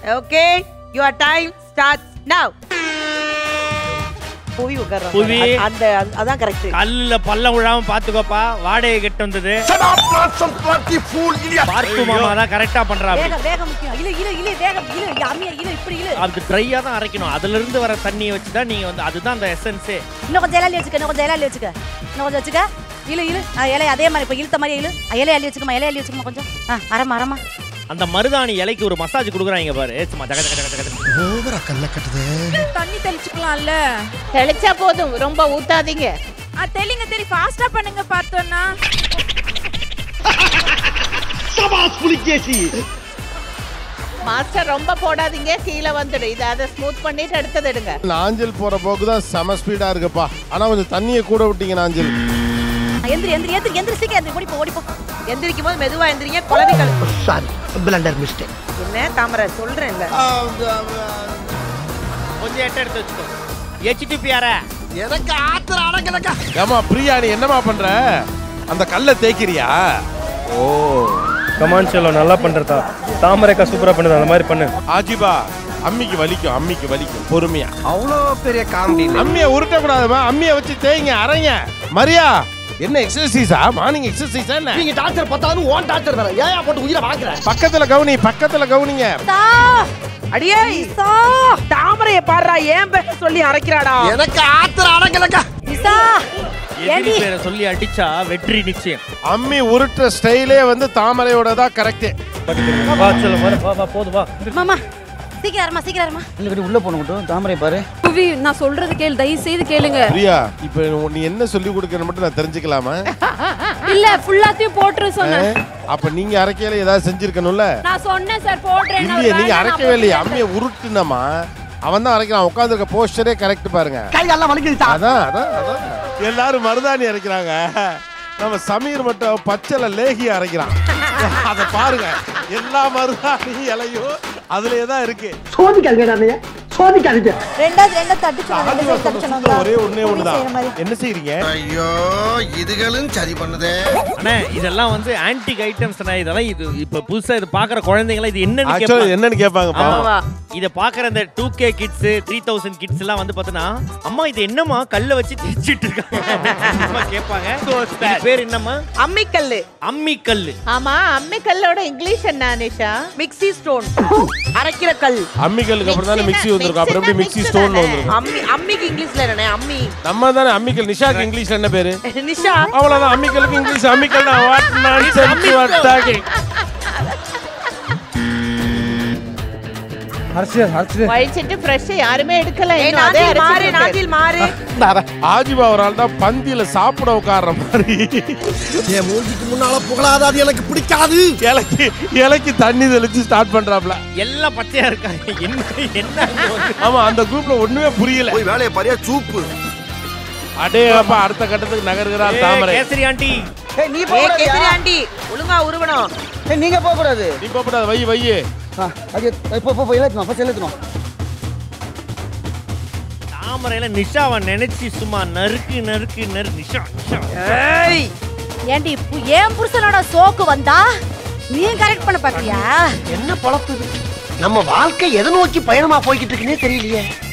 Okay your time starts நவ புவி உட்கார்றாங்க புவி. அ- அந்த அந்த- அதான் கரெக்ட் கல்லுல பள்ளம் விழாம பாத்துக்கோப்பா வாடகை கெட்டு வந்தது பார்த்து மாமா தான் கரெக்டா பண்றா வேகம் வேகம் முக்கியம் இழு இழு இழு வேகம் இழு இழு, அம்மியா இழு இப்படி இழு அது ட்ரையா தான் அரைக்கணும் அதுல இருந்து வர தண்ணியை வச்சு தான் நீங்க வந்து அதுதான் அந்த எசன்ஸே இன்னும் கொஞ்சம் இலையில வச்சுக்க இன்னும் கொஞ்சம் இலையில வச்சுக்க இன்னும் கொஞ்சம் வச்சுக்க இழு இழு ஆ, இலை அதே மாதிரி இப்போ இழுத்த மாதிரி இழு ஆ, இலைய அள்ளி வச்சுக்கமா இலைய அள்ளி வச்சுக்கமா கொஞ்சம் ஆ அரமா அரமா அந்த மருதாணி இலைக்கு ஒரு மசாஜ் கொடுக்குறாங்க பாரு ஏ, சும்மா ஜக ஜக ஜக ஜக ஓவரா கண்ண கட்டுது தண்ணி தெளிச்சுக்கலாம்ல தெளிச்சா போதும் ரொம்ப ஊத்தாதீங்க ஆ தெளிங்க தெளி ஃபாஸ்டா பண்ணுங்க பார்த்தோன்னா மாஸ்டர் ரொம்ப போடாதீங்க கீழே வந்துடும் இதை அதை ஸ்மூத் பண்ணிட்டு அடுத்தது எடுங்க நாஞ்சல் போற போக்கு தான் செம ஸ்பீடா இருக்குப்பா ஆனா கொஞ்சம் தண்ணியை கூட விட்டீங்க நாஞ்சல் எந்திரி எந்திரி எந்திரி எந்திரி சீக்கிரம் எந்திரி ஓடிப்போ ஓடிப்போ எந்திரிக்கும் போது மெதுவா எந்திரிங்க குழவி கல் சாரி பிளண்டர் மிஸ்டேக் என்ன தாமரை சொல்றேன்ல கொஞ்சம் எட்ட எடுத்து வச்சுக்கோ ஹெச்டிபிஆர எனக்கு ஆத்திர அடங்கலக்கா ஏமா பிரியா நீ என்னமா பண்ற அந்த கல்லை தேய்க்கிறியா ஓ கமான் செல்லம் நல்லா பண்றதா தாமரைக்கா சூப்பரா பண்ணுது அந்த மாதிரி பண்ணு ஆஜிபா அம்மிக்கு வலிக்கும் அம்மிக்கு வலிக்கும் பொறுமையா அவ்வளோ பெரிய காமெடி அம்மியை உருட்டக்கூடாதுமா அம்மியை வச்சு தேய்ங்க அரைங்க மரியா என்ன எக்ஸசைஸா மார்னிங் எக்ஸசைஸா என்ன நீங்க டாக்டர் பத்தாவது ஓன் டாக்டர் வேற ஏன் போட்டு உயிரை வாங்குற பக்கத்துல கவுனி பக்கத்துல கவுனிங்க அடியே தாமரைய பாடுறா ஏன் பேர் சொல்லி அரைக்கிறாடா எனக்கு ஆத்திர அடங்கலக்கா இசா எதிரி பேரை சொல்லி அடிச்சா வெற்றி நிச்சயம் அம்மி உருட்டுற ஸ்டைலே வந்து தாமரையோட தான் கரெக்ட் வா செல்லம் வா வா வா போதும் வா மாமா சீக்கிரம் அரமா சீக்கிரம் அரமா உள்ள போனட்டும் தாமரை பாரு புவி நான் சொல்றது கேளு தயவு செய்து கேளுங்க பிரியா இப்போ நீ என்ன சொல்லி கொடுக்கணும் மட்டும் நான் தெரிஞ்சுக்கலாமா இல்ல ஃபுல்லாத்தையும் போட்டுரு சொன்னேன் அப்ப நீங்க அரைக்கையில ஏதாவது செஞ்சிருக்கணும்ல நான் சொன்னேன் சார் போடுறேன் இல்லையே நீங்க அரைக்கவே இல்லையே அம்மியை உருட்டுனமா அவன் தான் அரைக்கிறான் உட்காந்துருக்க போஸ்டரே கரெக்ட் பாருங்க கை எல்லாம் வலிக்குது அதான் அதான் அதான் எல்லாரும் மருதாணி அரைக்கிறாங்க நம்ம சமீர் மட்டும் பச்சைல லேகி அரைக்கிறான் அதை பாருங்க எல்லா மருதாணி இலையும் அதுலயே தான் இருக்கு சோதிக்காதீங்க நானே சோதிக்காதீங்க ரெண்டாவது ரெண்டாவது தட்டு சொன்னா ரெண்டு சைடு தட்டு சுத்தம் சொன்னாங்களா ஒரே ஒண்ணே ஒண்ணுதான் செய்யற மாதிரி. என்ன செய்றீங்க ஐயோ இதுகளும் சரி பண்ணுதே அண்ணே இதெல்லாம் வந்து ஆன்டிக் ஐட்டம்ஸ் இதெல்லாம் இது இப்ப புதுசா இது பாக்குற குழந்தைங்களா இது என்னன்னு ஆக்சுவலா கேட்பாங்க என்னன்னு கேட்பாங்க பாவம். ஆமாவா இத பாக்குற இந்த two K kids three thousand kids எல்லாம் வந்து பாத்தீங்கன்னா அம்மா இது என்னம்மா கல்ல வச்சு தேய்ச்சிட்டு இருக்காங்க அம்மா கேட்பாங்க இது பேர் என்னம்மா அம்மிக்கல்லு அம்மி கல்லு ஆமா அம்மிக்கல்லோட இங்கிலீஷ் என்ன அனிஷா மிக்ஸி ஸ்டோன் அரைக்கிற கல் அம்மிக்கல்லுக்கு அப்புறம் தானே மிக்ஸி மிக்ஸினா- வந்திருக்கும் அப்புறம் எப்படி மிக்ஸி மிக்ஸி ஸ்டோன் தானே? வந்திருக்கும் அம்மி அம்மிக்கு இங்கிலீஷ்ல என்ன அம்மி நம்ம தானே அம்மிக்கல் நிஷாக்கு இங்கிலீஷ்ல என்ன பேரு நிஷா அவ்வளவுதான் அம்மிக்கலுக்கு இங்கிலீஷ் அம்மிக்கல் தான் what nonsense you are talking வழிச்சிட்டு ஃப்ரெஷ் யாருமே எடுக்கல ஏய் இன்னும் அதே நாதில் மாறு அரைச்சிட்டு நாதில் மாறு ஆஜிபா ஒரு ஆள் தான் பந்தியில சாப்பிட உட்கார்ற மாதிரி என் மூஞ்சிக்கு முன்னால புகழாத அது எனக்கு பிடிக்காது இலைக்கு இலைக்கு தண்ணி தெளிச்சு ஸ்டார்ட் பண்றாப்ல எல்லாம் பச்சையா இருக்காங்க என்ன என்ன ஆமா அந்த குரூப்ல ஒண்ணுமே புரியல போய் வேலையை பாரியா சூப்பு அடே அப்பா அடுத்த கட்டத்துக்கு நகர்கிறார் ஏய், தாமரை கேசரி ஆண்டி நீ ஏ கேசரி ஆண்டி ஒழுங்கா உருவணும் நீங்க போக கூடாது நீ போப்படாத வை வை அது இப்போ இப்போ இழுத்தணும் ஃபர்ஸ்ட் இழுத்தணும் தாமரையில நிஷாவை நினைச்சு சும்மா நறுக்கு நறுக்கு நறு நிஷா நிஷா ஏய் ஏண்டி பு- ஏன் புருஷனோட சோக்கு வந்தா நீ கரெக்ட் பண்ண பாத்தியா என்ன பழப்பு இது? நம்ம வாழ்க்கை எதை நோக்கி பயணமா போய்கிட்டு இருக்குன்னே தெரியலையே